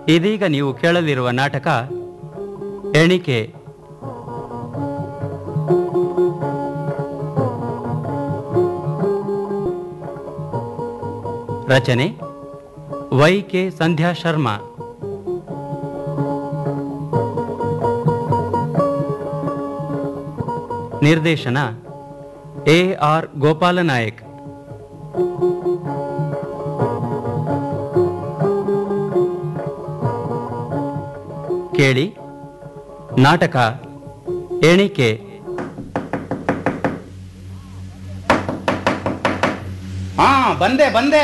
ಇದೀಗ ನೀವು ಕೇಳಲಿರುವ ನಾಟಕ ಎಣಿಕೆ ರಚನೆ ವೈ ಕೆ ಸಂಧ್ಯಾ ಶರ್ಮಾ ನಿರ್ದೇಶನ ಎ ಆರ್ ಗೋಪಾಲನಾಯಕ್ ಕೇಳಿ ನಾಟಕ ಎಣಿಕೆ ಹಾ ಬಂದೆ ಬಂದೆ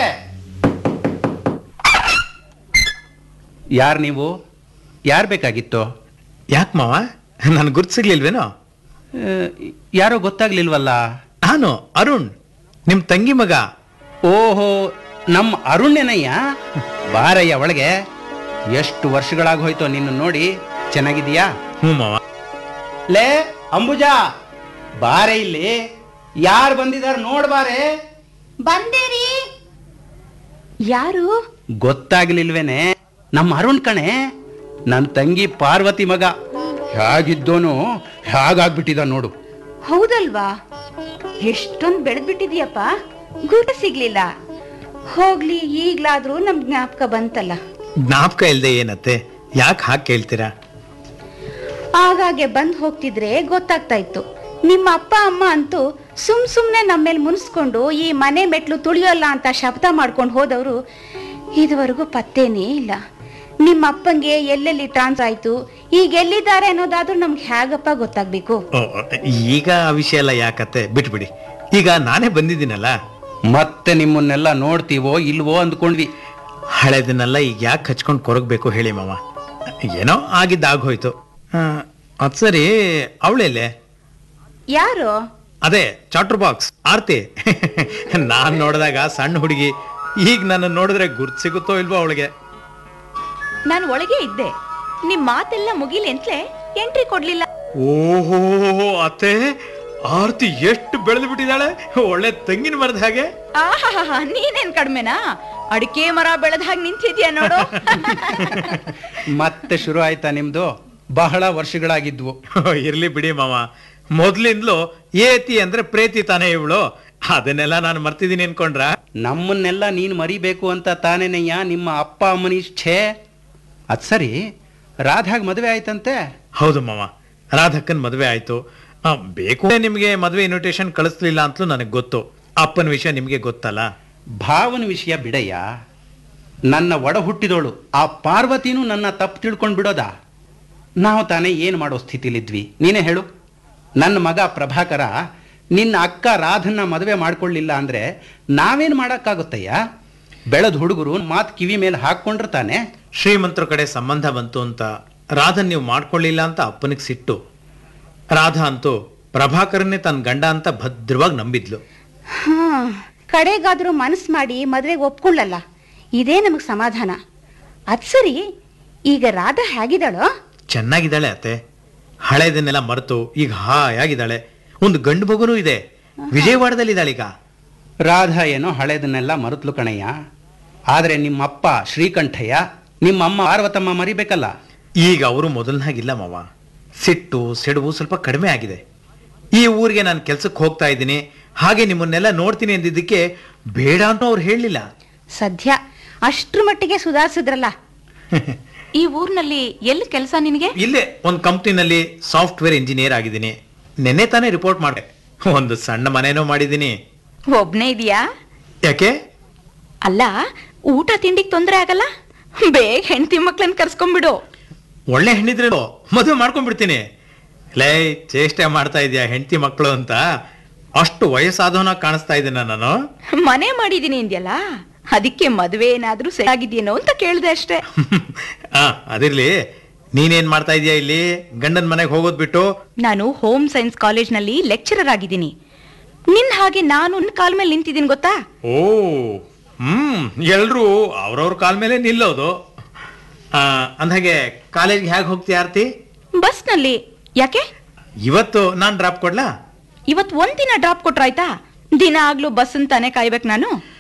ಯಾರು ನೀವು ಯಾರು ಬೇಕಾಗಿತ್ತು ಯಾಕೆ ಮಾವ ನನ್ ಗುರ್ತು ಸಿಗ್ಲಿಲ್ವೇನೋ ಆ, ಯಾರೋ ಗೊತ್ತಾಗ್ಲಿಲ್ವಲ್ಲ ನಾನು ಅರುಣ್ ನಿಮ್ ತಂಗಿ ಮಗ ಓಹೋ ನಮ್ಮ ಅರುಣ್ಯನಯ್ಯ ಬಾರಯ್ಯ ಒಳಗೆ ಎಷ್ಟು ವರ್ಷಗಳಾಗಿ ಹೋಯ್ತೋ ನಿನ್ನ ನೋಡಿ ಚೆನ್ನಾಗಿದೀಯಾ ಹ್ಞೂ ಮಾವ ಲೇ ಅಂಬುಜಾ ಬಾರೆ ಇಲ್ಲಿ ಯಾರು ಬಂದಿದಾರ ನೋಡ್ಬಾರೆ ಬಂದೇರಿ ಯಾರು ಗೊತ್ತಾಗ್ಲಿಲ್ವೇನೆ ನಮ್ಮ ಅರುಣ್ ಕಣೆ ನನ್ನ ತಂಗಿ ಪಾರ್ವತಿ ಮಗ ಹೇಗಿದ್ದೋನು ಹೇಗಾಗ್ಬಿಟ್ಟಿದ ನೋಡು ಹೌದಲ್ವಾ ಎಷ್ಟೊಂದ್ ಬೆಳೆದ್ಬಿಟ್ಟಿದ್ಯಪ್ಪ ಗೂಟ ಸಿಗ್ಲಿಲ್ಲ ಹೋಗ್ಲಿ ಈಗ್ಲಾದ್ರೂ ನಮ್ ಜ್ಞಾಪಕ ಬಂತಲ್ಲ ಜ್ಞಾಪಕ ಇಲ್ದೆ ಏನತ್ತೆ ಯಾಕೆ ಹಾಗೆ ಕೇಳ್ತೀರಾ ಆಗಾಗೆ ಬಂದ್ ಹೋಗ್ತಿದ್ರೆ ಗೊತ್ತಾಗ್ತಾ ಇತ್ತು ನಿಮ್ಮ ಅಪ್ಪ ಅಮ್ಮ ಅಂತೂ ಸುಮ್ ಸುಮ್ನೆ ನಮ್ಮೇಲ್ ಮುನ್ಸ್ಕೊಂಡು ಈ ಮನೆ ಮೆಟ್ಲು ತುಳಿಯೋಲ್ಲ ಅಂತ ಶಬ್ದ ಮಾಡ್ಕೊಂಡು ಹೋದವರು ಇದುವರೆಗೂ ಪತ್ತೇನೇ ಇಲ್ಲ ನಿಮ್ಮ ಅಪ್ಪಂಗೆ ಎಲ್ಲೆಲ್ಲಿ ಟ್ರಾನ್ಸ್ ಆಯ್ತು ಈಗ ಎಲ್ಲಿದ್ದಾರೆ ಅನ್ನೋದಾದ್ರೂ ನಮ್ಗೆ ಹೇಗಪ್ಪ ಗೊತ್ತಾಗ್ಬೇಕು ಓ, ಈಗ ಆ ವಿಷಯ ಎಲ್ಲ ಯಾಕತ್ತೆ ಬಿಟ್ಬಿಡಿ ಈಗ ನಾನೇ ಬಂದಿದ್ದೀನಲ್ಲ ಮತ್ತೆ ನಿಮ್ಮನ್ನೆಲ್ಲ ನೋಡ್ತೀವೋ ಇಲ್ವೋ ಅಂದ್ಕೊಂಡ್ವಿ ಹಳೆದನ್ನೆಲ್ಲ ಈಗ ಯಾಕೆ ಹಚ್ಕೊಂಡು ಕೊರಗಬೇಕು ಹೇಳಿ ಮಾವ ಏನೋ ಆಗಿದ್ದ ಆಗೋಯ್ತು ಆ, ಅದ್ ಸರಿ ಅವಳೆಲ್ಲೇ ಯಾರು ಅದೇ ಚಾಟ್ರ್ ಬಾಕ್ಸ್ ಆರ್ತಿ ನಾನ್ ನೋಡಿದಾಗ ಸಣ್ಣ ಹುಡುಗಿ ಈಗ ನನ್ನ ನೋಡಿದ್ರೆ ಗುರ್ತು ಸಿಗುತ್ತೋ ಇಲ್ವೋ ಅವಳಿಗೆ ನಾನು ಒಳಗೆ ಇದ್ದೆ ನಿಮ್ ಮಾತೆಲ್ಲ ಮುಗಿಲಿ ಅಂತಲೇ ಎಂಟ್ರಿ ಕೊಡ್ಲಿಲ್ಲ ಓಹೋ ಅತ್ತೆ ಆರ್ತಿ ಎಷ್ಟು ಬೆಳೆದು ಬಿಟ್ಟಿದ್ದಾಳೆ ಒಳ್ಳೆ ತೆಂಗಿನ ಮರದ ಹಾಗೆ ಆಹಾ ನೀನೇನ್ ಕಡಿಮೆನಾ ಅಡಿಕೆ ಮರ ಬೆಳೆದ ಹಾಗೆ ನಿಂತಿದ್ಯಾ ನೋಡು ಮತ್ತೆ ಶುರು ಆಯ್ತಾ ನಿಮ್ದು ಬಹಳ ವರ್ಷಗಳಾಗಿದ್ವು ಇರ್ಲಿ ಬಿಡಿ ಮಾವ ಮೊದ್ಲಿಂದಲೂ ಏತಿ ಅಂದ್ರೆ ಪ್ರೇತಿ ತಾನೇ ಇವಳು ಅದನ್ನೆಲ್ಲ ನಾನು ಮರ್ತಿದ್ದೀನಿ ಅನ್ಕೊಂಡ್ರ ನಮ್ಮನ್ನೆಲ್ಲ ನೀನು ಮರಿಬೇಕು ಅಂತ ತಾನೇನಯ್ಯ ನಿಮ್ಮ ಅಪ್ಪ ಅಮ್ಮನ ಇಚ್ಛೆ ಅದ್ ಸರಿ ರಾಧಾಗ್ ಮದುವೆ ಆಯ್ತಂತೆ ಹೌದು ಮಾವ ರಾಧಕ್ಕನ್ ಮದುವೆ ಆಯ್ತು ಆ, ಬೇಕು ನಿಮಗೆ ಮದುವೆ ಇನ್ವಿಟೇಷನ್ ಕಳಿಸ್ಲಿಲ್ಲ ಅಂತಲೂ ನನಗೆ ಗೊತ್ತು ಅಪ್ಪನ ವಿಷಯ ನಿಮಗೆ ಗೊತ್ತಲ್ಲ ಭಾವನ ವಿಷಯ ಬಿಡಯ್ಯ ನನ್ನ ಒಡ ಹುಟ್ಟಿದೋಳು ಆ ಪಾರ್ವತಿನೂ ನನ್ನ ತಪ್ಪು ತಿಳ್ಕೊಂಡು ಬಿಡೋದಾ ನಾವು ತಾನೇ ಏನು ಮಾಡೋ ಸ್ಥಿತಿಲಿದ್ವಿ ನೀನೇ ಹೇಳು ನನ್ನ ಮಗ ಪ್ರಭಾಕರ ನಿನ್ನ ಅಕ್ಕ ರಾಧನ್ನ ಮದುವೆ ಮಾಡ್ಕೊಳ್ಳಿಲ್ಲ ಅಂದ್ರೆ ನಾವೇನು ಮಾಡೋಕ್ಕಾಗುತ್ತಯ್ಯ ಬೆಳೆದ ಹುಡುಗರು ಮಾತು ಕಿವಿ ಮೇಲೆ ಹಾಕ್ಕೊಂಡ್ರೆ ತಾನೆ ಶ್ರೀಮಂತರ ಕಡೆ ಸಂಬಂಧ ಬಂತು ಅಂತ ರಾಧನ್ ನೀವು ಮಾಡ್ಕೊಳ್ಳಿಲ್ಲ ಅಂತ ಅಪ್ಪನಿಗೆ ಸಿಟ್ಟು ರಾಧಾ ಅಂತೂ ಪ್ರಭಾಕರನ್ನೇ ತನ್ನ ಗಂಡ ಅಂತ ಭದ್ರವಾಗಿ ನಂಬಿದ್ಲು ಹಾ ಕಡೆಗಾದ್ರೂ ಮನಸ್ಸು ಮಾಡಿ ಮದ್ವೆಗೆ ಒಪ್ಕೊಳ್ಳಲ್ಲ ಇದೇ ನಮಗ್ ಸಮಾಧಾನ ಅದ್ ಸರಿ ಈಗ ರಾಧಾ ಹೇಗಿದ್ದಾಳೋ ಚೆನ್ನಾಗಿದ್ದಾಳೆ ಅತ್ತೆ ಹಳೆದನ್ನೆಲ್ಲ ಮರೆತು ಈಗ ಹಾಯಾಗಿದ್ದಾಳೆ ಒಂದು ಗಂಡು ಮಗುನೂ ಇದೆ ವಿಜಯವಾಡದಲ್ಲಿದ್ದಾಳೀಗ ರಾಧಾ ಏನೋ ಹಳೇದನ್ನೆಲ್ಲ ಮರುತ್ಲು ಕಣಯ್ಯ ಆದರೆ ನಿಮ್ಮಪ್ಪ ಶ್ರೀಕಂಠಯ್ಯ ನಿಮ್ಮಮ್ಮ ಪಾರ್ವತಮ್ಮ ಮರಿಬೇಕಲ್ಲ ಈಗ ಅವರು ಮೊದಲನಾಗಿಲ್ಲ ಮಾವ ಸಿಟ್ಟು ಸಿಡುವು ಸ್ವಲ್ಪ ಕಡಿಮೆ ಆಗಿದೆ ಈ ಊರಿಗೆ ನಾನು ಕೆಲ್ಸಕ್ಕೆ ಹೋಗ್ತಾ ಇದ್ದೀನಿ ಹಾಗೆ ನಿಮ್ಮನ್ನೆಲ್ಲ ನೋಡ್ತೀನಿ ಅಂದಿದ್ದಕ್ಕೆ ಬೇಡ ಅಂತ ಅವ್ರು ಹೇಳಲಿಲ್ಲ ಸದ್ಯ ಅಷ್ಟ್ರ ಮಟ್ಟಿಗೆ ಸುಧಾರಿಸಿದ್ರಲ್ಲ ಈ ಊರ್ನಲ್ಲಿ ಎಲ್ಲಿ ಕೆಲಸ ನಿನಗೆ ಇಲ್ಲೇ ಒಂದು ಕಂಪ್ನಿನಲ್ಲಿ ಸಾಫ್ಟ್ವೇರ್ ಇಂಜಿನಿಯರ್ ಆಗಿದ್ದೀನಿ ನೆನ್ನೆ ತಾನೇ ರಿಪೋರ್ಟ್ ಮಾಡಿದೆ ಒಂದು ಸಣ್ಣ ಮನೇನೋ ಮಾಡಿದ್ದೀನಿ ಒಬ್ನೇ ಇದೆಯಾ ಯಾಕೆ ಅಲ್ಲ ಊಟ ತಿಂಡಿಗೆ ತೊಂದರೆ ಆಗಲ್ಲ ಬೇಗ ಹೆಂಡತಿ ಮಕ್ಳನ್ನ ಕರ್ಸ್ಕೊಂಡ್ಬಿಡು ಒಳ್ಳೆ ಹೆಣ್ಣಿದ್ರೆ ಮದುವೆ ಮಾಡ್ಕೊಂಡ್ಬಿಡ್ತೀನಿ ಲೇ ಚೇಷ್ಟೆ ಮಾಡ್ತಾ ಇದೀಯ ಹೆಂಡತಿ ಮಕ್ಕಳು ಅಂತ ಅಷ್ಟು ವಯಸ್ಸಾದವನಾಗ ಕಾಣಿಸ್ತಾ ಇದ್ದೀನ ನಾನು ಮನೆ ಮಾಡಿದೀನಿ ಅಂದ್ಯಲ್ಲ ಅದಕ್ಕೆ ಮದುವೆ ಏನಾದ್ರೂ ಸೆಟ್ ಆಗಿದ್ಯೇನೋ ಅಂತ ಕೇಳ್ದೆ ಅಷ್ಟೇ ಆ ಅದಿರ್ಲಿ ನೀನೇನ್ ಮಾಡ್ತಾ ಇದೀಯ ಇಲ್ಲಿ ಗಂಡನ ಮನೆಗೆ ಹೋಗೋದ್ ಬಿಟ್ಟು ನಾನು ಹೋಮ್ ಸೈನ್ಸ್ ಕಾಲೇಜ್ನಲ್ಲಿ ಲೆಕ್ಚರರ್ ಆಗಿದ್ದೀನಿ ನಿನ್ ಹಾಗೆ ನಾನು ನಿನ್ ಕಾಲ್ ಮೇಲೆ ನಿಂತಿದ್ದೀನಿ ಗೊತ್ತಾ ಓ ಹ್ಮ್ ಎಲ್ರೂ ಅವ್ರವ್ರ ಕಾಲ್ ಮೇಲೆ ನಿಲ್ಲೋದು ಆ, ಅಂದ್ಹಾಗೆ ಕಾಲೇಜ್ಗೆ ಹೇಗೆ ಹೋಗ್ತೀಯ ಆರ್ತಿ ಬಸ್ನಲ್ಲಿ ಯಾಕೆ ಇವತ್ತು ನಾನ್ ಡ್ರಾಪ್ ಕೊಡ್ಲಾ ಇವತ್ ಒಂದಿನ ಡ್ರಾಪ್ ಕೊಟ್ರಾಯ್ತಾ ದಿನ ಆಗ್ಲೂ ಬಸ್ ಅಂತಾನೆ ಕಾಯ್ಬೇಕು ನಾನು